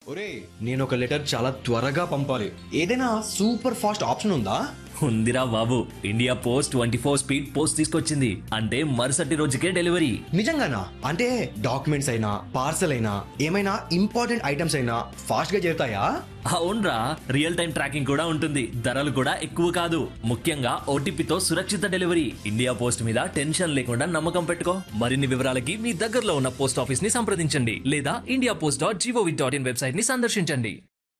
ఒరే నేను ఒక లెటర్ చాలా త్వరగా పంపాలి ఏదైనా సూపర్ ఫాస్ట్ ఆప్షన్ ఉందా ఉందిరా బాబు India post twenty four speed post తీసుకొచ్చింది అంటే మరుసటి రోజుకే డెలివరీ నిజంగానా అంటే డాక్యుమెంట్స్ అయినా పార్సల్ అయినా ఏమైనా ఇంపార్టెంట్ ఐటమ్స్ అయినా ఫాస్ట్ గా చేరుతాయా అవునరా రియల్ టైం ట్రాకింగ్ కూడా ఉంటుంది ధరలు కూడా ఎక్కువ కాదు ముఖ్యంగా ఓటీపీతో సురక్షిత డెలివరీ ఇండియా పోస్ట్ మీద టెన్షన్ లేకుండా నమ్మకం పెట్టుకో మరిన్ని వివరాలకి మీ దగ్గరలో ఉన్న పోస్ట్ ఆఫీస్ ని సంప్రదించండి లేదా India post dot GOV dot in website ని సందర్శించండి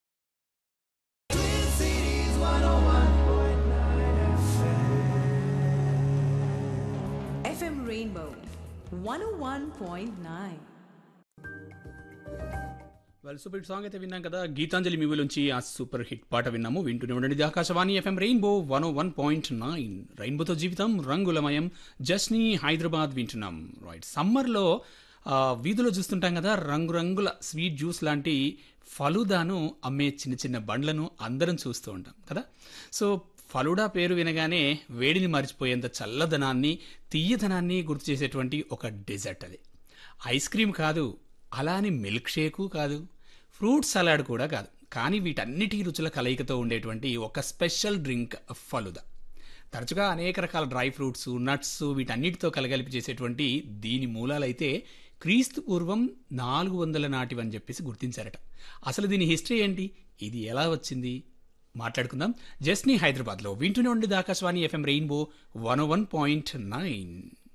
FM Rainbow 101.9. Well super hit song అయితే విన్నాం కదా గీతాంజలి మూవీ నుంచి ఆ సూపర్ హిట్ పాట విన్నాము వింటూనే ఉండండి ఇది Akashvani FM Rainbow one one point nine రెయిన్బోతో జీవితం రంగులమయం జస్ని హైదరాబాద్ వింటున్నాం రైట్ సమ్మర్లో వీధిలో చూస్తుంటాం కదా రంగురంగుల స్వీట్ జ్యూస్ లాంటి ఫలుదాను అమ్మే చిన్న చిన్న బండ్లను అందరం చూస్తూ ఉంటాం కదా సో ఫలుడా పేరు వినగానే వేడిని మర్చిపోయేంత చల్లదనాన్ని తీయదనాన్ని గుర్తు చేసేటువంటి ఒక డెజర్ట్ అది ఐస్ క్రీమ్ కాదు అలా అని మిల్క్ షేకు కాదు ఫ్రూట్ సలాడ్ కూడా కాదు కానీ వీటన్నిటి రుచుల కలయికతో ఉండేటువంటి ఒక స్పెషల్ డ్రింక్ ఫలుదా తరచుగా అనేక రకాల డ్రై ఫ్రూట్స్ నట్స్ వీటన్నిటితో కలగలిపి చేసేటువంటి దీని మూలాలైతే క్రీస్తు పూర్వం నాలుగు వందల నాటివని చెప్పేసి గుర్తించారట అసలు దీని హిస్టరీ ఏంటి ఇది ఎలా వచ్చింది మాట్లాడుకుందాం జస్ని హైదరాబాద్లో వింటూనే ఉండేది Akashvani FM Rainbow one one point nine